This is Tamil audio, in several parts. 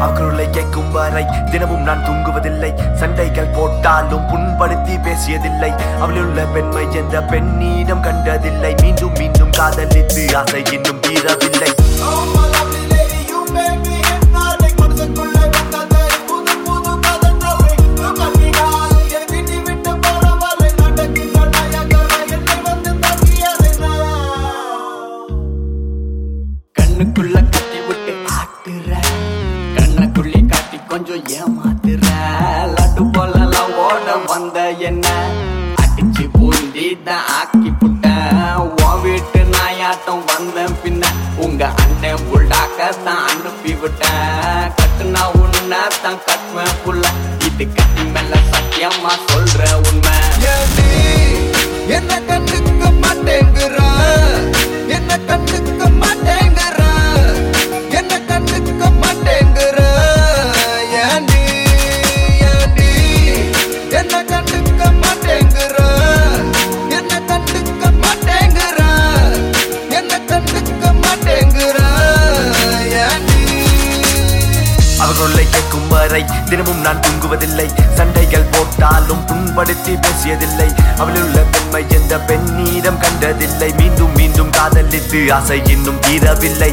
அவர்களுள்ளே கேட்கும் வரை தினமும் நான் தூங்குவதில்லை சண்டைகள் போட்டாலும் புண்படுத்தி பேசியதில்லை அவளுள்ள பெண்மை என்ற பெண்ணிடம் கண்டதில்லை மீண்டும் மீண்டும் காதலித்து ஆசை இன்னும் தீரவில்லை கண்ணுக்குள்ள கட்டி விட்டு ஆட்டுற கண்ணுக்குள்ளி காட்டி கொஞ்சம் ஏமாத்துற லட்டு போலலாம் ஓட வந்த என்ன அடிச்சு பூந்தி தான் ஆக்கி புட்டேன் உன் வீட்டு நாயாட்டம் வந்தேன் பின்ன உங்க அண்ணன் புள்ளாக்க தான் அனுப்பி விட்டேன் கட்டுனா உன்னை தான் கட்டுவேன் புள்ள இது கட்டி மேல சத்தியமா சொல்ற உண்மை ஏண்டி என்ன கண்டுக்க மாட்டேங்கிற என்ன கண்டுக்க மாட்டேங்கிற என்ன கண்டுக்க மாட்டேங்கிற ஏண்டி ஏண்டி என்ன கண்டுக்க மாட்டேங்கிற என்ன கண்டுக்க மாட்டேங்கிற என்ன கண்டுக்க மாட்டேங்கிற ஏண்டி அவர்களுள்ளே கேட்கும் வரை தினமும் நான் தூங்குவதில்லை சண்டைகள் போட்டாலும் புண்படுத்தி பேசியதில்லை அவளுள்ள பெண்மை என்ற பெண்ணிடம் கண்டதில்லை மீண்டும் மீண்டும் காதலித்து ஆசை இன்னும் தீரவில்லை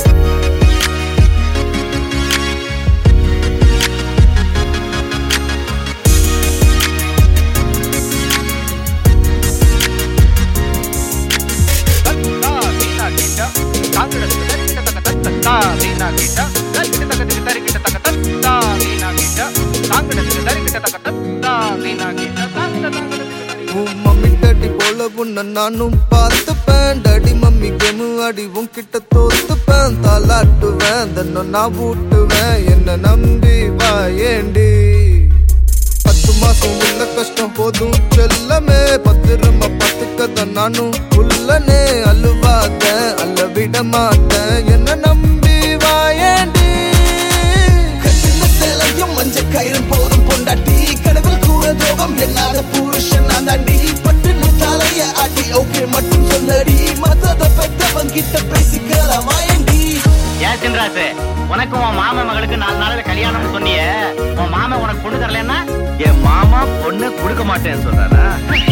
உன் மம்மி டாடி போல உன்ன நானும் பார்த்துப்பேன் டாடி மம்மி கேமு ஆடி உன்கிட்ட தோத்துப்பேன் தாலாட்டுவேன் தன்னை நான் ஊட்டுவேன் என்ன நம்பி வா ஏண்டி பத்து மாசம் உள்ள கஷ்டம் போதும் செல்லமே பத்திரமா பார்த்துக்கத நானும் உள்ளனே அழுவாத அல்ல விட மாட்டேன் என்ன நம்பி வா ஏண்டி கட்டின சேலையும் மஞ்ச கயிறும் போதும் பொண்டாட்டி கடவுள் கூட துரோகம் என்னாத புருஷன் நான் தாண்டி பட்டு தலைய ஆட்டி ஓகே மட்டும் சொல்லடி மத்தத பெத்தவன் கிட்ட பேசிக்கலாம் வாயண்டி ஏன் சின்ராசு உனக்கு உன் மாமன் மகளுக்கு நாலு நாள்ல கல்யாணம்னு சொன்னியே உன் மாமன் உனக்கு பொண்ணு தரலன்னா என் மாமா பொண்ணு கொடுக்க மாட்டேன்னு சொல்றாரா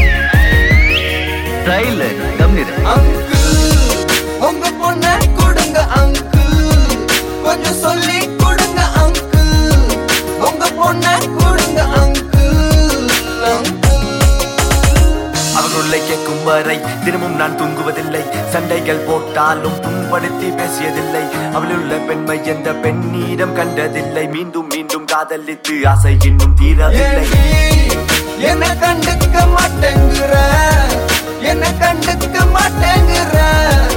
ஸ்டைல் கம்னிரு அங்கிள் உங்க பொண்ண கொடுங்க அங்கிள் கொஞ்சம் சொல்லி கொடுங்க அங்கிள் உங்க பொண்ண கொடுங்க அங்கிள் அங்கிள் அவர்களுள்ளே கேட்கும் வரை தினமும் நான் தூங்குவதில்லை சண்டைகள் போட்டாலும் புண்படுத்தி பேசியதில்லை அவளுள்ள பெண்மை என்ற பெண்ணிடம் கண்டதில்லை மீண்டும் மீண்டும் காதலித்து ஆசை இன்னும் தீரவில்லை ஏண்டி என்ன கண்டுக்க மாட்டேங்கிற என்ன கண்டுக்க மாட்டேங்கிற